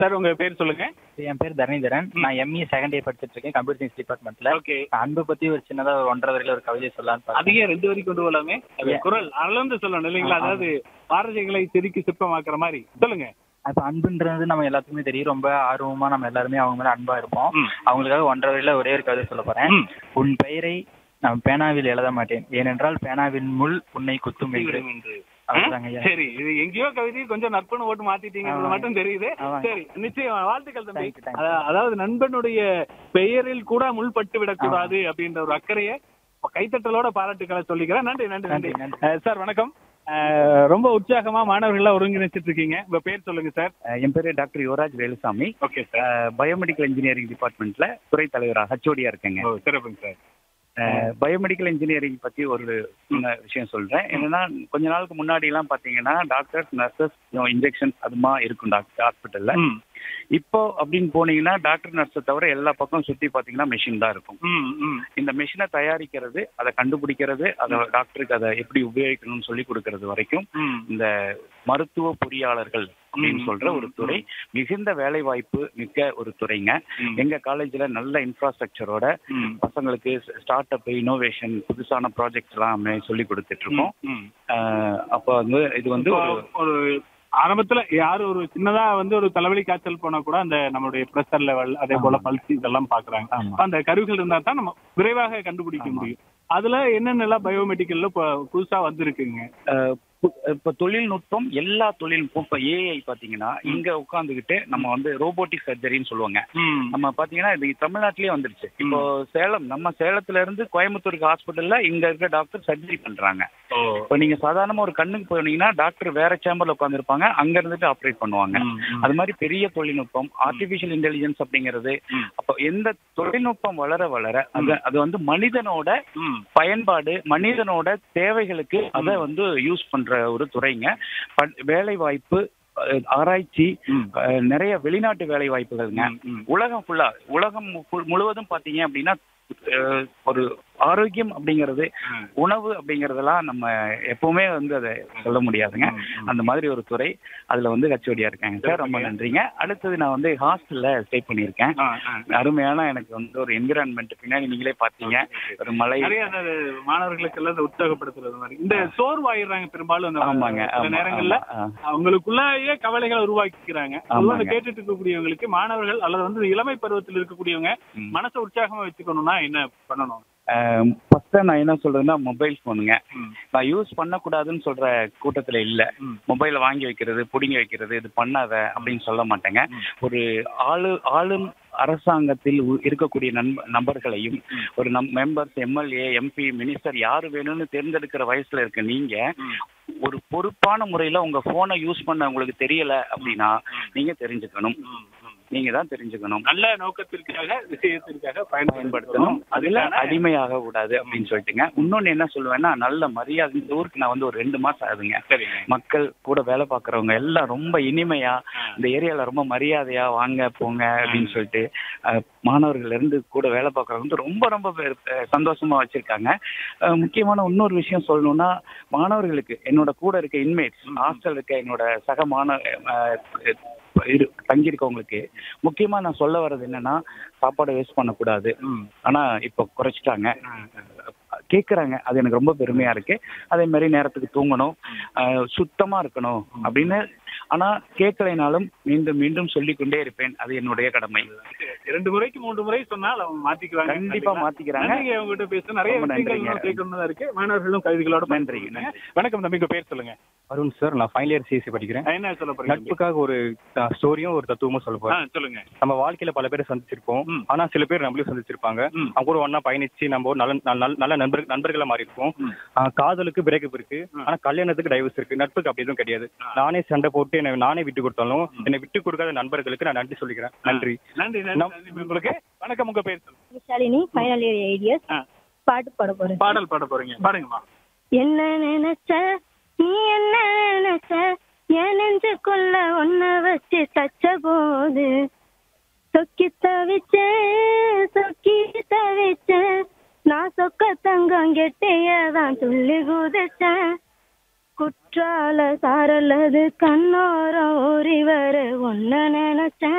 Sir உங்க பேர் சொல்லுங்க என் பேர் தரணிதரன் நான் எம்இ செகண்ட் இயர் படிச்சிட்டு இருக்கேன் கம்ப்யூட்டர் சயின்ஸ் டிபார்ட்மெண்ட்ல ஓகே அன்பு பத்தி ஒரு சின்னதா ஒரு ஒன்றரை வரையில ஒரு கவிதை சொல்லலாம்னு பார்த்தேன். அதிக ரெண்டு வரைக்கும் கொண்டு போலாமே அது ஏன்? குரல் அளந்து சொல்லணும் இல்லைங்களா ஆ, ஆ. அதாவது வார்த்தைகளை செதுக்கி சிற்பமாக்குற மாதிரி சொல்லுங்க இப்ப அன்புன்றது நம்ம எல்லாத்துக்குமே தெரியும் ரொம்ப ஆர்வமா நம்ம எல்லாருமே அவங்க மேல அன்பா இருப்போம் ம். அவங்களுக்காக ஒன்றரை வரையில ஒரே ஒரு கவிதை சொல்ல போறேன் ம். உன் பெயரை நான் பேனாவில் எழுத மாட்டேன் ஏனென்றால் பேனாவின் முள் உன்னை குத்தும் என்று என்று. அவ்வளவுதாங்க ஐயா. சரி இது எங்கேயோ கவிதை கொஞ்சம் நட்புன்னு ஓட்டு மாத்திட்டீங்கிறது ஆமாங்க. மட்டும் தெரியுது ஆமாங்க. சரி நிச்சயம் வாழ்த்துக்கள் தம்பி Thank you, thank you. அதா- அதாவது நண்பனுடைய பெயரில் கூட முள் பட்டு விடக்கூடாது அப்படின்ற ஒரு அக்கறையை கைத்தட்டலோட பாராட்டுக்களை சொல்லிக்கிறேன் நன்றி நன்றி நன்றி நன்றி, நன்றி. அஹ், சார் வணக்கம் அஹ், ரொம்ப உற்சாகமா மாணவர்கள்லாம் ஒருங்கிணைச்சிட்டு இருக்கீங்க உங்க பேர் சொல்லுங்க சார் அஹ் என் பேரு doctor Yuvaraj Velusamy okay sir biomedical engineering டிபார்ட்மெண்ட்ல துறை தலைவரா ஹச்ஓடியா இருக்கேங்க ஓ சிறப்புங்க சார் பயோமெடிக்கல் இன்ஜினியரிங் பத்தி ஒரு சின்ன விஷயம் சொல்றேன் என்னன்னா கொஞ்ச நாளுக்கு முன்னாடி எல்லாம் பாத்தீங்கன்னா டாக்டர்ஸ் நர்சஸ் இன்ஜெக்ஷன்ஸ் அதுமா இருக்கும் டாக்டர் ஹாஸ்பிட்டல்ல ம் இப்போ அப்படின்னு போனீங்கன்னா டாக்டர் நர்ஸை தவிர எல்லா பக்கம் சுத்தி பாத்தீங்கன்னா மெஷின் தான் இருக்கும் ம் ம் இந்த மெஷினை தயாரிக்கிறது அதை கண்டுபிடிக்கிறது அதை டாக்டருக்கு அதை எப்படி உபயோகிக்கணும்னு சொல்லி கொடுக்கறது வரைக்கும் ம் இந்த மருத்துவ பொறியாளர்கள் அப்படின்னு ம், சொல்ற ஒரு ம், துறை மிகுந்த வேலை வாய்ப்பு மிக்க ஒரு துறைங்க ம். எங்க காலேஜ்ல நல்ல இன்ஃப்ராஸ்ட்ரக்சரோட ம் பசங்களுக்கு ஸ்டார்ட் அப் இனோவேஷன் புதுசான ப்ராஜெக்ட்ஸ் எல்லாம் சொல்லி கொடுத்துட்டு இருக்கோம் ம் அஹ் அப்போ வந்து இது வந்து இப்போ ஒரு ஒரு ஆரம்பத்துல யாரு ஒரு சின்னதா வந்து ஒரு தலைவலி காய்ச்சல் போனா கூட அந்த நம்மளுடைய பிரஷர் லெவல் அதே போல ஆமா. பல்ஸ் இதெல்லாம் பாக்குறாங்க ஆமா. அந்த கருவிகள் இருந்தா தான் நம்ம விரைவாக கண்டுபிடிக்க ஆமா. முடியும் அதுல என்னென்னலாம் பயோமெடிக்கல்ல இப்போ புதுசா வந்திருக்குங்க அஹ் பு- இப்ப தொழில்நுட்பம் எல்லா தொழில்நுட்பம் இப்ப ஏஐ பாத்தீங்கன்னா இங்க உட்காந்துக்கிட்டு நம்ம வந்து ரோபோட்டிக் சர்ஜரின்னு சொல்லுவாங்க ம் நம்ம பாத்தீங்கன்னா இது தமிழ்நாட்டிலேயே வந்துருச்சு இப்போ சேலம் நம்ம சேலத்துல இருந்து கோயம்புத்தூருக்கு ஹாஸ்பிட்டல்ல இங்க இருக்க டாக்டர் சர்ஜரி பண்றாங்க ஓ இப்போ நீங்க சாதாரணமா ஒரு கண்ணுக்கு போனீங்கன்னா டாக்டர் வேற சேம்பர்ல உட்காந்துருப்பாங்க அங்க இருந்துட்டு ஆப்ரேட் பண்ணுவாங்க ம், ம். அது மாதிரி பெரிய தொழில்நுட்பம் ஆர்டிபிஷியல் இன்டெலிஜென்ஸ் அப்படிங்கிறது ம். அப்போ எந்த தொழில்நுட்பம் வளர வளர அது அது வந்து மனிதனோட ம் பயன்பாடு மனிதனோட தேவைகளுக்கு அதை வந்து யூஸ் பண்ற ஒரு துறைங்க ப- வேலை வாய்ப்பு அஹ், ஆராய்ச்சி ம். அஹ், நிறைய வெளிநாட்டு வேலை வாய்ப்புகள்ங்க ம், ம். உலகம் ஃபுல்லா உலகம் மு- முழுவதும் பாத்தீங்க அப்படின்னா அஹ், ஒரு ஆரோக்கியம் அப்படிங்கிறது ம். உணவு அப்படிங்கறதெல்லாம் நம்ம எப்பவுமே வந்து அதை சொல்ல முடியாதுங்க ம், ம். அந்த மாதிரி ஒரு துறை அதுல வந்து ஹச்ஓடியா இருக்காங்க சார் ரொம்ப நன்றிங்க அடுத்தது நான் வந்து ஹாஸ்டல்ல ஸ்டே பண்ணியிருக்கேன் ஆ, ஆ. அருமையான எனக்கு வந்து ஒரு என்விரான்மெண்ட் பின்னாடி நீங்களே பாத்தீங்க ஒரு மலை நிறைய அந்த மாணவர்களுக்கு எல்லாம் இந்த உற்சாகப்படுத்துறது மாதிரி இந்த சோர்வாயிடுறாங்க பெரும்பாலும் அந்த ஆமாங்க சில ஆமா, நேரங்கள்ல ஆமா, ஆ. அவங்களுக்குள்ளேயே கவலைகளை உருவாக்கிக்கிறாங்க பொதுவா ஆமாங்க. இந்த கேட்டுட்டு இருக்கக்கூடியவங்களுக்கு மாணவர்கள் அல்லது வந்து இளமை பருவத்தில் இருக்கக்கூடியவங்க ம். மனசை உற்சாகமா வச்சுக்கணும்னா என்ன பண்ணணும் ஃபர்ஸ்ட் நான் என்ன சொல்றேன்னா மொபைல் போனுங்க ம். நான் யூஸ் பண்ணக்கூடாதுன்னு சொல்ற கூட்டத்துல இல்ல ம். மொபைல வாங்கி வைக்கிறது புடிங்கி வைக்கிறது இது பண்ணாத அப்படின்னு சொல்ல மாட்டேங்க ம். ஒரு ஆளு ஆளும் அரசாங்கத்தில் உ- இருக்கக்கூடிய நண்ப நபர்களையும் ஒரு நம் மெம்பர்ஸ் எம்எல்ஏ எம்பி மினிஸ்டர் யாரு வேணும்னு தேர்ந்தெடுக்கிற வயசுல இருக்க நீங்க ம். ஒரு பொறுப்பான முறையில உங்க போனை யூஸ் பண்ண உங்களுக்கு தெரியல அப்படின்னா நீங்க தெரிஞ்சுக்கணும் ம், ம். நீங்க தான் தெரிஞ்சுக்கணும் நல்ல நோக்கத்திற்காக விஷயத்திற்காக பயன்படுத்தணும் பயன்படுத்தணும் அதுல அதுக்கான அடிமையாக கூடாது அப்படின்னு சொல்லிட்டுங்க இன்னொன்னு என்ன சொல்லுவேன்னா நல்ல மரியாதை இந்த ஊருக்கு நான் வந்து ஒரு ரெண்டு மாசம் ஆகுதுங்க சரிங்க மக்கள் கூட வேலை பார்க்கறவங்க எல்லாம் ரொம்ப இனிமையா இந்த ஏரியால ரொம்ப மரியாதையா வாங்க போங்க அப்படின்னு சொல்லிட்டு அஹ், மாணவர்கள்ல இருந்து கூட வேலை பார்க்கறவங்க வந்து ரொம்ப ரொம்ப பேர், அஹ், சந்தோஷமா வச்சிருக்காங்க அஹ், முக்கியமான இன்னொரு விஷயம் சொல்லணும்னா மாணவர்களுக்கு என்னோட கூட இருக்க இன்மேட்ஸ் ஹாஸ்டல் இருக்க என்னோட சக மாணவ அஹ், இரு தங்கியிருக்கவங்களுக்கு முக்கியமா நான் சொல்ல வர்றது என்னன்னா சாப்பாடை வேஸ்ட் பண்ணக்கூடாது ம். ஆனா இப்போ குறைச்சிட்டாங்க கேட்குறாங்க அது எனக்கு ரொம்ப பெருமையா இருக்கு அதே மாதிரி நேரத்துக்கு தூங்கணும் அஹ், சுத்தமா இருக்கணும் அப்படின்னு ஆனா கேட்கலைனாலும் மீண்டும் மீண்டும் சொல்லிக்கொண்டே இருப்பேன் அது என்னுடைய கடமை இரண்டு முறைக்கு மூன்று முறை சொன்னால் அவங்க மாத்திக்குவாங்க கண்டிப்பா மாத்திக்கிறாங்க நன்றிங்க உங்ககிட்ட பேச நிறைய ரொம்ப விஷயங்கள் நன்றிங்க. இன்னும் கேட்கணும்னு இருக்கு மாணவர்களும் கவிதைகளோட நன்றிங்க, பயன்படுத்துங்க. வணக்கம் தம்பி உங்க பேர் சொல்லுங்க அருண் சார் நான் ஃபைனல் இயர் சிஎஸ்சி படிக்கிறேன் நான் என்ன சொல்ல போறீங்க தம்பி? நட்புக்காக ஒரு ஸ்டோரியும் ஒரு தத்துவமும் சொல்ல ஆ, போறேன் சொல்லுங்க நம்ம வாழ்க்கையில பல பேரை சந்திச்சிருப்போம் ம். ஆனா சில பேர் நம்மளையும் சந்திச்சிருப்பாங்க ம். அவங்க கூட ஒண்ணா பயணிச்சு நம்ம ஒரு நல்ல நல்ல நல்ல நண்பர் நண்பர்களா மாறி இருப்போம் ம். ஆ, காதலுக்கு பிரேக்கப் இருக்கு ம். ஆனா கல்யாணத்துக்கு டைவர்ஸ் இருக்கு நட்புக்கு அப்படி எதுவும் கிடையாது ஆ. நானே சண்டை போட்டு என்னை நானே விட்டு கொடுத்தாலும் என்னை விட்டு கொடுக்காத நண்பர்களுக்கு நான் நன்றி சொல்லிக்கிறேன் நன்றி நன்றி நன்றி நன்றி உங்களுக்கு வணக்கம் உங்க பேர் சொல்லுங்க Shalini final year eight years ஆ. பாட்டு பாட போறேன் பாடல் பாட போறீங்க பாடுங்கம்மா என்ன நினைச்ச நீ என்ன நினைச்ச என் நெஞ்சுக்குள்ள ஒன்ன வச்சு தச்ச போது சொக்கி தவிச்ச சொக்கி தவிச்ச நான் சொக்க தங்கம் கெட்டியதான் துள்ளி குதிச்சேன் குற்றால சாரல்லது கண்ணோரம் ஓரி வர ஒன்ன நினைச்சேன்